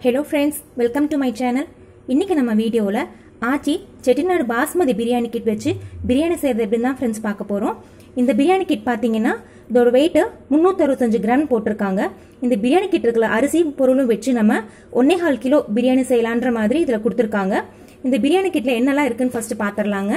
hello friends welcome to my channel இன்னைக்கு நம்ம வீடியோவில் ஆச்சி செட்டிநாடு பாஸ்மதி பிரியாணி கிட் வச்சு பிரியாணி செய்கிறது எப்படின்னு தான் ஃப்ரெண்ட்ஸ் பார்க்க போகிறோம் இந்த பிரியாணி கிட் பார்த்தீங்கன்னா இதோட வெயிட்டு முந்நூற்றறுபத்தஞ்சு கிராம் போட்டிருக்காங்க இந்த பிரியாணி கிட் இருக்கிற அரிசி பொருளும் வச்சு நம்ம ஒன்னே கால் கிலோ பிரியாணி செய்யலான்ற மாதிரி இதில் கொடுத்துருக்காங்க இந்த பிரியாணி கிட்டில் என்னெல்லாம் இருக்குன்னு ஃபர்ஸ்ட் பார்த்துடலாங்க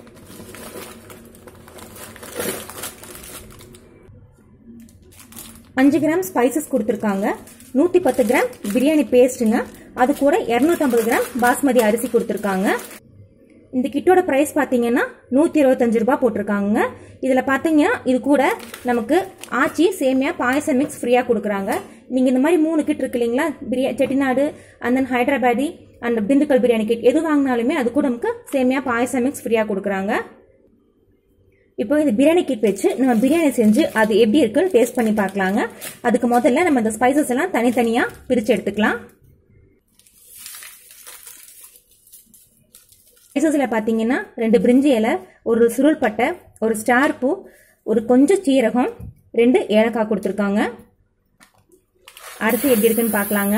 அஞ்சு கிராம் ஸ்பைசஸ் கொடுத்துருக்காங்க நூற்றி பத்து கிராம் பிரியாணி பேஸ்ட்டுங்க அது கூட இரநூத்தம்பது கிராம் பாஸ்மதி அரிசி கொடுத்துருக்காங்க இந்த கிட்டோட ப்ரைஸ் பார்த்தீங்கன்னா நூற்றி இருபத்தஞ்சு ரூபாய் போட்டிருக்காங்க இதில் பார்த்தீங்கன்னா இது கூட நமக்கு ஆச்சி சேமியா பாயசம் மிக்ஸ் ஃப்ரீயாக கொடுக்குறாங்க நீங்கள் இந்த மாதிரி மூணு கிட் இருக்கு இல்லைங்களா பிரியா Chettinad and then Hyderabadi and Dindigul biryani kit எது வாங்கினாலுமே அது கூட நமக்கு சேமியா பாயசம் மிக்ஸ் ஃப்ரீயாக கொடுக்குறாங்க இப்போ இந்த பிரியாணி கிட் வச்சு நம்ம பிரியாணி செஞ்சு அது எப்படி இருக்குன்னு டேஸ்ட் பண்ணி பார்க்கலாங்க அதுக்கு முதல்ல நம்ம இந்த ஸ்பைசஸ் எல்லாம் தனித்தனியாக பிரித்து எடுத்துக்கலாம் ஸ்பைசஸில் பார்த்தீங்கன்னா ரெண்டு பிரிஞ்சி இலை ஒரு சுருள் பட்டை ஒரு ஸ்டார் பூ ஒரு கொஞ்சம் சீரகம் ரெண்டு ஏலக்காய் கொடுத்துருக்காங்க அரிசி எப்படி இருக்குன்னு பார்க்கலாங்க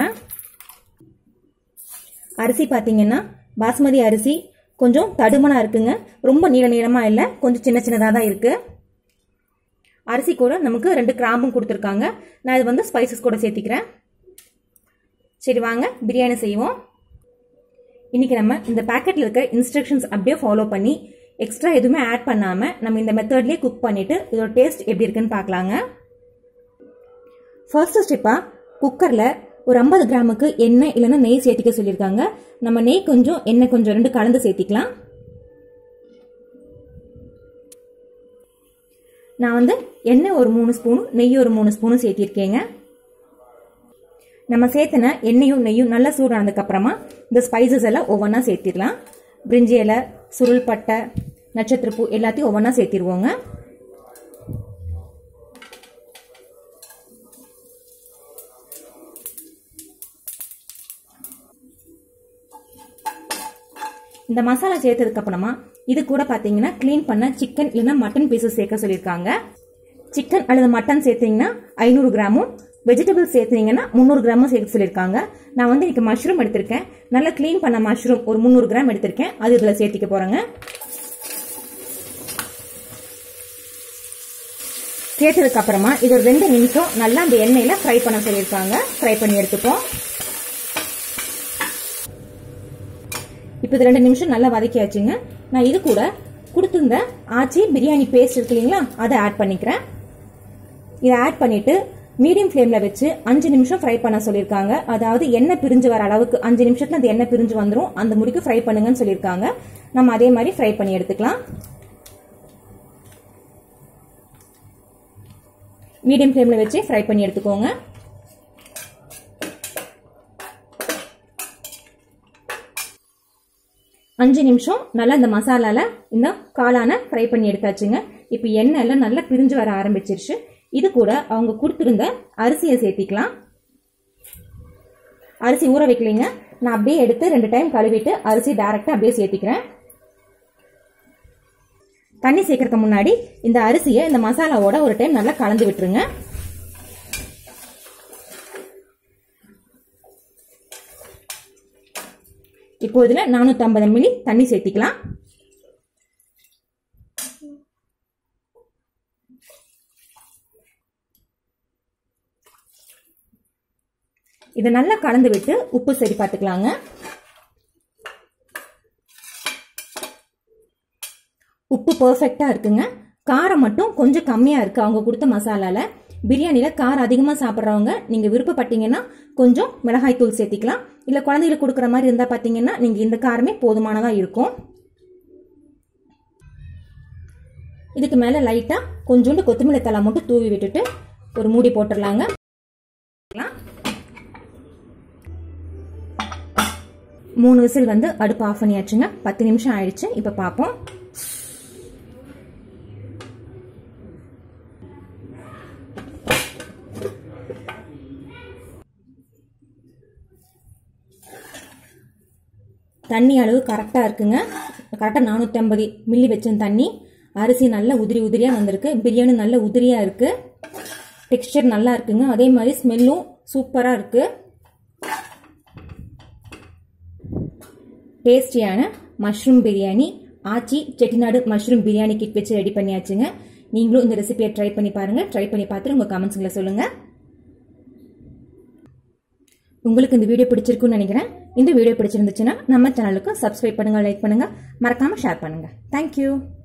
அரிசி பார்த்தீங்கன்னா பாஸ்மதி அரிசி கொஞ்சம் தடுமனா இருக்குங்க ரொம்ப நீள நீளமா இல்லை கொஞ்சம் சின்ன சின்னதாக தான் இருக்கு அரிசி கூட நமக்கு ரெண்டு கிராம்பும் கொடுத்துருக்காங்க நான் இது வந்து ஸ்பைசஸ் கூட சேர்த்திக்கிறேன் சரி வாங்க பிரியாணி செய்வோம் இன்னைக்கு நம்ம இந்த பேக்கெட்ல இருக்க இன்ஸ்ட்ரக்ஷன்ஸ் அப்படியே ஃபாலோ பண்ணி எக்ஸ்ட்ரா எதுவுமே ஆட் பண்ணாம நம்ம இந்த மெத்தட்லயே குக் பண்ணிட்டு இதோட டேஸ்ட் எப்படி இருக்குன்னு பார்க்கலாங்க ஃபர்ஸ்ட் ஸ்டெப்பா குக்கர்ல ஒரு ஐம்பது கிராமுக்கு எண்ணெய் இல்லைன்னா நெய் சேர்த்திக்க சொல்லியிருக்காங்க நம்ம நெய் கொஞ்சம் எண்ணெய் கொஞ்சம் ரெண்டு கலந்து சேர்த்திக்கலாம் நான் வந்து எண்ணெய் ஒரு மூணு ஸ்பூனும் நெய் ஒரு மூணு ஸ்பூனும் சேர்த்திருக்கேங்க நம்ம சேர்த்துன எண்ணெயும் நெய்யும் நல்லா சூடானதுக்கு அப்புறமா இந்த ஸ்பைசஸ் எல்லாம் ஒவ்வொன்றா சேர்த்திடலாம் பிரிஞ்சி இலை சுருள் பட்டை நட்சத்திரப்பூ எல்லாத்தையும் ஒவ்வொன்றா சேர்த்திடுவோங்க இந்த மசாலா சேர்த்ததுக்கு அப்புறமா இது கூட பார்த்தீங்கன்னா க்ளீன் பண்ண சிக்கன் இல்லைன்னா மட்டன் பீசஸ் சேர்க்க சொல்லியிருக்காங்க சிக்கன் அல்லது மட்டன் சேர்த்தீங்கன்னா ஐநூறு கிராமும் வெஜிடபிள்ஸ் சேர்த்தீங்கன்னா முந்நூறு கிராமும் சேர்க்க சொல்லியிருக்காங்க நான் வந்து இன்னைக்கு மஷ்ரூம் எடுத்திருக்கேன் நல்லா க்ளீன் பண்ண மஷ்ரூம் ஒரு முந்நூறு கிராம் எடுத்திருக்கேன் அது இதில் சேர்த்திக்க போகிறேங்க சேர்த்ததுக்கு அப்புறமா இது ஒரு ரெண்டு நிமிஷம் நல்லா அந்த எண்ணெயில் ஃப்ரை பண்ண சொல்லியிருக்காங்க ஃப்ரை பண்ணி எடுத்துப்போம் இப்போ இது ரெண்டு நிமிஷம் நல்லா வதக்கியாச்சுங்க நான் இது கூட கொடுத்துருந்த ஆச்சி பிரியாணி பேஸ்ட் இருக்கு இல்லைங்களா அதை ஆட் பண்ணிக்கிறேன் இதை ஆட் பண்ணிட்டு மீடியம் ஃப்ளேம்ல வச்சு அஞ்சு நிமிஷம் ஃப்ரை பண்ண சொல்லியிருக்காங்க அதாவது எண்ணெய் பிரிஞ்சு வர அளவுக்கு அஞ்சு நிமிஷத்துல அந்த எண்ணெய் பிரிஞ்சு வந்துடும் அந்த முடிக்கு ஃப்ரை பண்ணுங்கன்னு சொல்லியிருக்காங்க நம்ம அதே மாதிரி ஃப்ரை பண்ணி எடுத்துக்கலாம் மீடியம் ஃப்ளேம்ல வச்சு ஃப்ரை பண்ணி எடுத்துக்கோங்க அஞ்சு நிமிஷம் நல்லா இந்த மசாலால இந்த காளான ஃப்ரை பண்ணி எடுத்தாச்சுங்க இப்போ எண்ணெய் எல்லாம் நல்லா பிரிஞ்சு வர ஆரம்பிச்சிருச்சு இது கூட அவங்க கொடுத்துருந்த அரிசியை சேர்த்திக்கலாம் அரிசி ஊற வைக்கலைங்க நான் அப்படியே எடுத்து ரெண்டு டைம் கழுவிட்டு அரிசி டைரக்டா அப்படியே சேர்த்திக்கிறேன் தண்ணி சேர்க்கறதுக்கு முன்னாடி இந்த அரிசியை இந்த மசாலாவோட ஒரு டைம் நல்லா கலந்து விட்டுருங்க இப்போ இதில் நானூற்றி ஐம்பது மில்லி தண்ணி சேர்த்திக்கலாம் இதை நல்லா கலந்து விட்டு உப்பு சரி பார்த்துக்கலாங்க உப்பு பர்ஃபெக்டாக இருக்குங்க காரம் மட்டும் கொஞ்சம் கம்மியாக இருக்குது அவங்க கொடுத்த மசாலாவில் பிரியாணியில் காரம் அதிகமாக சாப்பிட்றவங்க நீங்கள் விருப்பப்பட்டீங்கன்னா கொஞ்சம் மிளகாய் தூள் சேர்த்திக்கலாம் இல்லை குழந்தைகளுக்கு கொடுக்குற மாதிரி இருந்தால் பார்த்தீங்கன்னா நீங்கள் இந்த காரமே போதுமானதாக இருக்கும் இதுக்கு மேலே லைட்டாக கொஞ்சோண்டு கொத்தமல்லி தலை மட்டும் தூவி விட்டுட்டு ஒரு மூடி போட்டுடலாங்க மூணு விசில் வந்து அடுப்பு ஆஃப் பண்ணியாச்சுங்க பத்து நிமிஷம் ஆயிடுச்சு இப்போ பார்ப்போம் தண்ணி அளவு கரெக்டாக இருக்குங்க கரெக்டாக நானூற்றி ஐம்பது மில்லி வச்ச தண்ணி அரிசி நல்லா உதிரி உதிரியாக வந்திருக்கு பிரியாணி நல்ல உதிரியாக இருக்குது டெக்ஸ்டர் நல்லா இருக்குங்க அதே மாதிரி ஸ்மெல்லும் சூப்பராக இருக்குது டேஸ்டியான mushroom biryani Aachi Chettinad mushroom biryani kit வச்சு ரெடி பண்ணியாச்சுங்க நீங்களும் இந்த ரெசிபியை ட்ரை பண்ணி பாருங்க ட்ரை பண்ணி பார்த்துட்டு உங்க கமெண்ட்ஸ்களை சொல்லுங்க உங்களுக்கு இந்த வீடியோ பிடிச்சிருக்குன்னு நினைக்கிறேன் இந்த வீடியோ பிடிச்சிருந்துச்சுன்னா நம்ம சேனலுக்கு சப்ஸ்கிரைப் பண்ணுங்க லைக் பண்ணுங்க மறக்காம ஷேர் பண்ணுங்க தேங்க்யூ